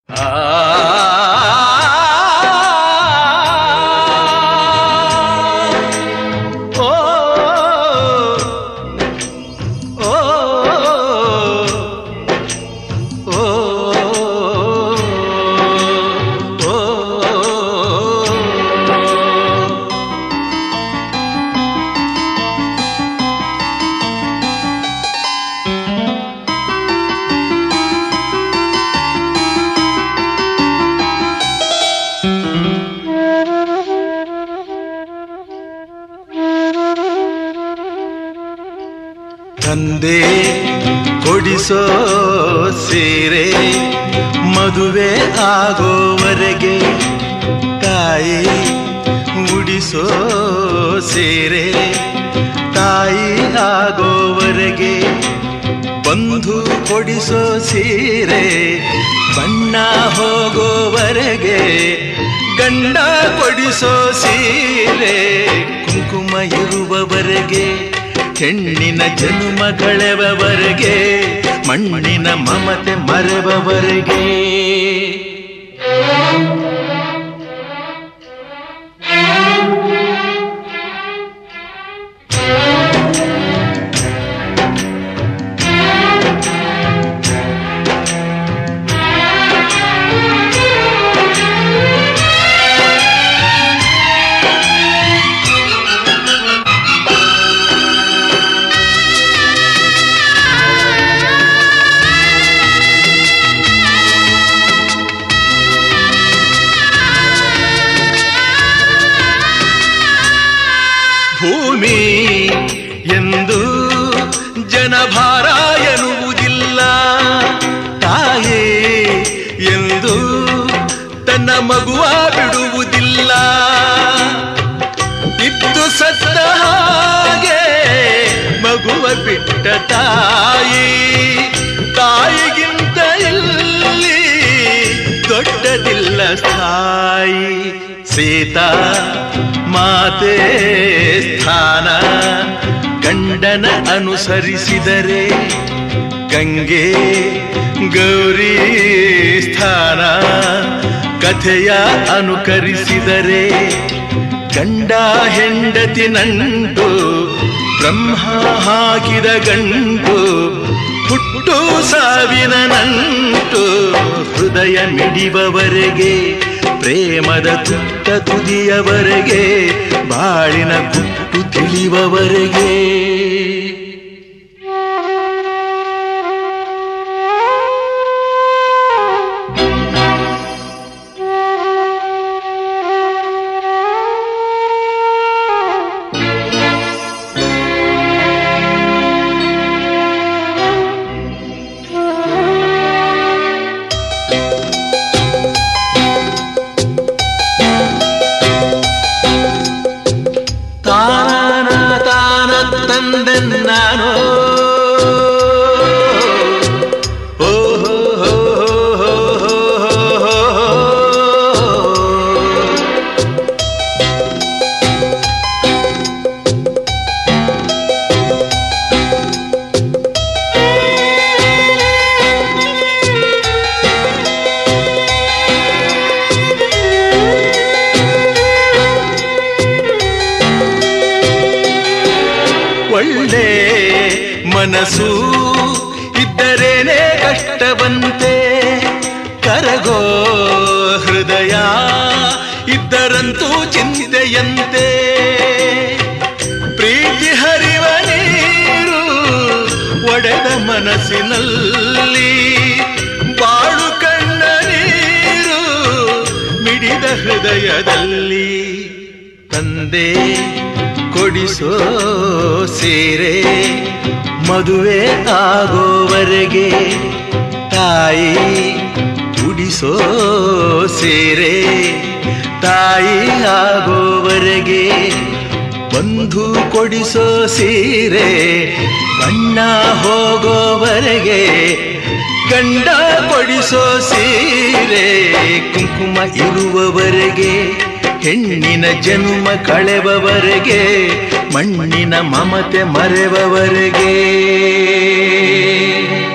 ಓ ಓ ಓ ಓ ತಂದೆ ಕೊಡಿಸೋ ಸೀರೆ ಮದುವೆ ಆಗೋವರೆಗೆ ತಾಯಿ ಉಡಿಸೋ ಸೀರೆ ತಾಯಿ ಆಗೋವರೆಗೆ ಬಂಧು ಕೊಡಿಸೋ ಸೀರೆ ಬಣ್ಣ ಹೋಗೋವರೆಗೆ ಗಂಡ ಕೊಡಿಸೋ ಸೀರೆ ಕುಂಕುಮ ಇರುವವರೆಗೆ ಹೆಣ್ಣಿನ ಜನ್ಮ ಕಳೆವವರೆಗೆ ಮಣ್ಣಿನ ಮಮತೆ ಮರೆವವರೆಗೆ ಭೂಮಿ ಎಂದು ಜನಭಾರ ಎನ್ನುವುದಿಲ್ಲ ತಾಯೇ ಎಂದು ತನ್ನ ಮಗುವ ಬಿಡುವುದಿಲ್ಲ ಇದ್ದು ಸತ್ತ ಹಾಗೆ ಮಗುವ ಬಿಟ್ಟ ತಾಯಿ ತಾಯಿಗಿಂತ ಇಲ್ಲಿ ದೊಡ್ಡದಿಲ್ಲ ಸ್ಥಾಯಿ ಸೀತಾ ಮಾತೆ ಸ್ಥಾನ ಗಂಡನ ಅನುಸರಿಸಿದರೆ ಗಂಗೆ ಗೌರಿ ಸ್ಥಾನ ಕಥೆಯ ಅನುಕರಿಸಿದರೆ ಗಂಡ ಹೆಂಡತಿ ನಂಟು ಬ್ರಹ್ಮ ಹಾಕಿದ ಗಂಟು ಹುಟ್ಟು ಸಾವಿನ ನಂಟು ಹೃದಯ ಮಿಡಿಬವರೆಗೆ ಪ್ರೇಮದ ತುಟ್ಟ ತುದಿಯವರೆಗೆ ಬಾಳಿನ ಗುಟ್ಟು ತಿಳಿಯುವವರೆಗೆ ತಾನ ತಾನ ತಂದೆ ನಾನು ಓ ಹೋ ಹೋ ಹೋ ಹೋ ಹೋ ಹೋ. ಒಳ್ಳೆ ಮನಸ್ಸು ಇದ್ದರೇನೆ ಕಷ್ಟವಂತೆ ಕರಗೋ ಹೃದಯ ಇದ್ದರಂತೂ ಚಿಂತೆಯಂತೆ ಪ್ರೀತಿ ಹರಿವ ನೀರು ಒಡೆದ ಮನಸ್ಸಿನಲ್ಲಿ ಬಾಳು ಕಣ್ಣ ನೀರು ಮಿಡಿದ ಹೃದಯದಲ್ಲಿ ತಂದೆ ಕೊಡಿಸೋ ಸೀರೆ ಮದುವೆ ಆಗೋವರೆಗೆ ತಾಯಿ ಉಡಿಸೋ ಸೀರೆ ತಾಯಿ ಆಗೋವರೆಗೆ ಬಂಧು ಕೊಡಿಸೋ ಸೀರೆ ಬಣ್ಣ ಹೋಗೋವರೆಗೆ ಗಂಡ ಕೊಡಿಸೋ ಸೀರೆ ಕುಂಕುಮ ಇರುವವರೆಗೆ ಹೆಣ್ಣಿನ ಜನ್ಮ ಕಳೆವವರೆಗೆ ಮಣ್ಣಿನ ಮಮತೆ ಮರೆವವರೆಗೆ